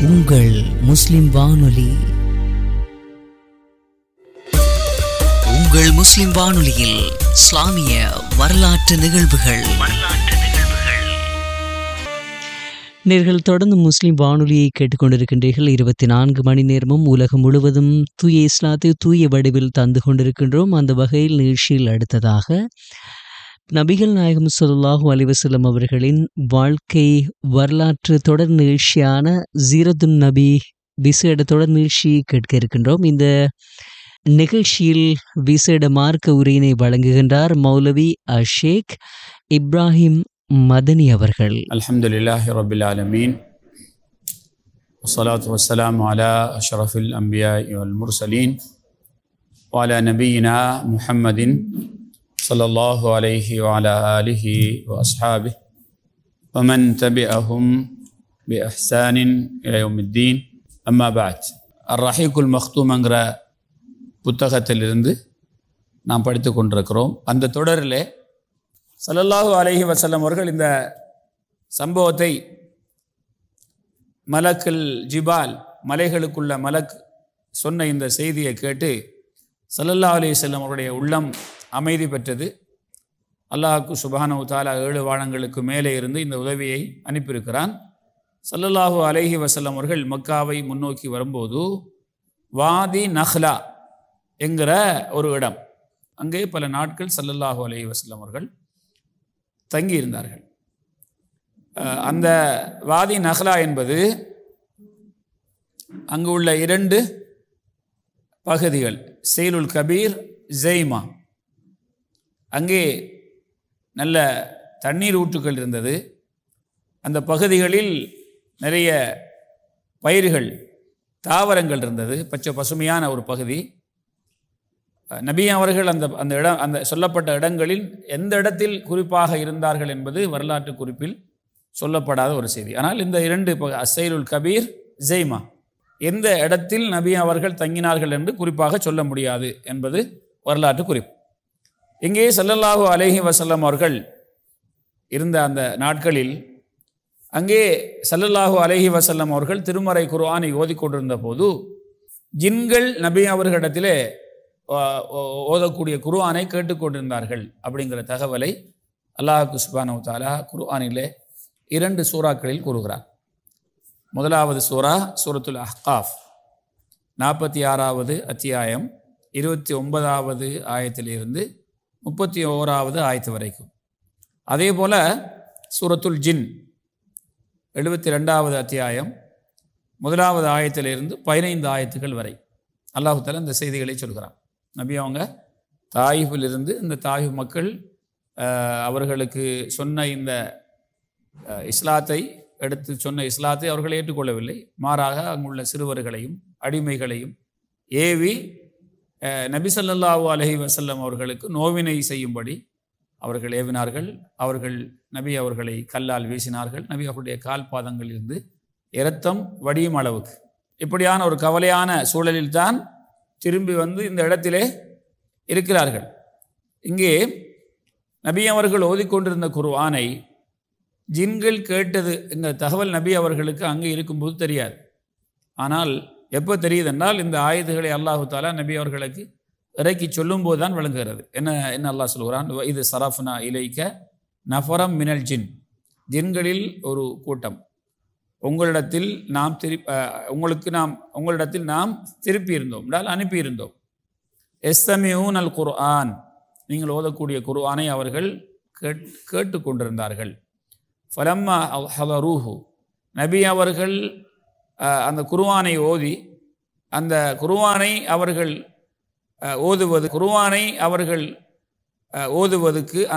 உங்கள் முஸ்லிம் வானொலி உங்கள் முஸ்லிம் வானொலியில் இஸ்லாமிய வரலாற்று நிகழ்வுகள் நேர்கள் தொடர்ந்து முஸ்லிம் வானொலியை கேட்டுக்கொண்டிருக்கின்றீர்கள் இருபத்தி நான்கு மணி நேரமும் உலகம் முழுவதும் தூய இஸ்லாத்தை தூய வடிவில் தந்து கொண்டிருக்கின்றோம் அந்த வகையில் நிகழ்ச்சியில் அடுத்ததாக நபிகள் நாயகம் ஸல்லல்லாஹு அலைஹி வஸல்லம் அவர்களின் வாழ்க்கை வரலாற்று தொடர் நிகழ்ச்சியான ஜீரத்துன் நபி விசேட தொடர் நிகழ்ச்சி கேட்க இருக்கின்றோம் இந்த நிகழ்ச்சியில் விசேட மார்க்க உரையினை வழங்குகின்றார் மௌலவி அஷேக் இப்ராஹிம் மதனி அவர்கள் الحمد لله رب العالمين والصلاة والسلام على أشرف الأنبياء والمرسلين وعلى نبينا محمد صلى الله عليه وعلى آله وأصحابه ومن تبعهم بإحسان إلى يوم الدين أما بعد الرحيق المختوم என்கிற புத்தகத்திலிருந்து நாம் படித்து கொண்டிருக்கிறோம் அந்த தொடரிலே ஸல்லல்லாஹு அலைஹி வஸல்லம் அவர்கள் இந்த சம்பவத்தை மலக்குல் ஜிபால் மலைகளுக்குள்ள மலக் சொன்ன இந்த செய்தியை கேட்டு ஸல்லல்லாஹு அலைஹி வஸல்லம் அவருடைய உள்ளம் அமைதி பெற்றது அல்லாஹ்க்கு சுபானு தாலா ஏழு வானங்களுக்கு மேலே இருந்து இந்த உதவியை அனுப்பியிருக்கிறான் ஸல்லல்லாஹு அலைஹி வஸல்லம் அவர்கள் மக்காவை முன்னோக்கி வரும்போது வாதி நஹ்லா என்கிற ஒரு இடம் அங்கே பல நாட்கள் ஸல்லல்லாஹு அலைஹி வஸல்லம் அவர்கள் தங்கி இருந்தார்கள் அஹ் அந்த வாதி நஹ்லா என்பது அங்கு உள்ள இரண்டு பகுதிகள் செயலுல் கபீர் ஜெய்மா அங்கே நல்ல தண்ணீர் ஊற்றுக்கள் இருந்தது அந்த பகுதிகளில் நிறைய பயிர்கள் தாவரங்கள் இருந்தது பச்சை பசுமையான ஒரு பகுதி நபி அவர்கள் அந்த அந்த இடம் அந்த சொல்லப்பட்ட இடங்களில் எந்த இடத்தில் குறிப்பாக இருந்தார்கள் என்பது வரலாற்று குறிப்பில் சொல்லப்படாத ஒரு செய்தி ஆனால் இந்த இரண்டு ப- அசைலுல் கபீர் ஜெய்மா எந்த இடத்தில் நபி அவர்கள் தங்கினார்கள் என்று குறிப்பாக சொல்ல முடியாது என்பது வரலாற்று குறிப்பு இங்கே ஸல்லல்லாஹு அலைஹி வஸல்லம் அவர்கள் இருந்த அந்த நாட்களில் அங்கே ஸல்லல்லாஹு அலைஹி வஸல்லம் அவர்கள் திருமறை குர்ஆனை ஓதிக்கொண்டிருந்த போது ஜின்கள் நபி அவர்களிடத்திலே ஓ- ஓ- ஓதக்கூடிய குர்ஆனை கேட்டுக்கொண்டிருந்தார்கள் அப்படிங்கிற தகவலை அல்லாஹ் சுபானு தாலா குர்ஆனிலே இரண்டு சூறாக்களில் கூறுகிறார் முதலாவது சூரா சூரத்துல் அஹ்காஃப் நாற்பத்தி ஆறாவது அத்தியாயம் இருபத்தி ஒன்பதாவது ஆயத்திலிருந்து முப்பத்தி ஓராவது ஆயத்து வரைக்கும் அதே போல சூரத்துல் ஜின் எழுபத்தி ரெண்டாவது அத்தியாயம் முதலாவது ஆயத்திலிருந்து பதினைந்து ஆயத்துகள் வரை அல்லாஹு தஆலா இந்த செய்திகளை சொல்கிறான் நபி அவங்க தாயிஃபிலிருந்து இந்த தாயிஃப் மக்கள் அஹ், அவர்களுக்கு சொன்ன இந்த அஹ், இஸ்லாத்தை எடுத்து சொன்ன இஸ்லாத்தை அவர்கள் ஏற்றுக்கொள்ளவில்லை மாறாக அங்குள்ள சிறுவர்களையும் அடிமைகளையும் ஏவி அஹ், நபி ஸல்லல்லாஹு அலைஹி வஸல்லம் அவர்களுக்கு நோவினை செய்யும்படி அவர்கள் ஏவினார்கள் அவர்கள் நபி அவர்களை கல்லால் வீசினார்கள் நபி அவர்களுடைய கால் பாதங்களிலிருந்து இரத்தம் வடியும் அளவுக்கு இப்படியான ஒரு கவலையான சூழலில்தான் திரும்பி வந்து இந்த இடத்திலே இருக்கிறார்கள் இங்கே நபி அவர்கள் ஓதிக்கொண்டிருந்த குர்ஆனை ஜின்கள் கேட்டது இந்த தகவல் நபி அவர்களுக்கு அங்கே இருக்கும்போது தெரியாது ஆனால் எப்போ தெரியுதென்றால் இந்த ஆயுதங்களை அல்லாஹு தாலா நபி அவர்களுக்கு இறக்கி சொல்லும்போது தான் விளங்குகிறது என்ன என்ன அல்லாஹ் சொல்கிறான் இது சரஃப்னா இலைக்க நஃபரம் மினல் ஜின் ஜின்களில் ஒரு கூட்டம் உங்களிடத்தில் நாம் திரு அஹ், உங்களுக்கு நாம் உங்களிடத்தில் நாம் திருப்பி இருந்தோம் என்றால் அனுப்பியிருந்தோம் எஸ்தமியூன் அல் குர்ஆன் நீங்கள் ஓதக்கூடிய குர்ஆனை அவர்கள் கேட் கேட்டுக்கொண்டிருந்தார்கள் ஃபலம்மா ஹலரூஹு நபி அவர்கள் அஹ், அந்த குர்ஆனை ஓதி அந்த குர்ஆனை அவர்கள் அஹ், ஓதுவது குர்ஆனை அவர்கள் அஹ், ஓதுவதற்கு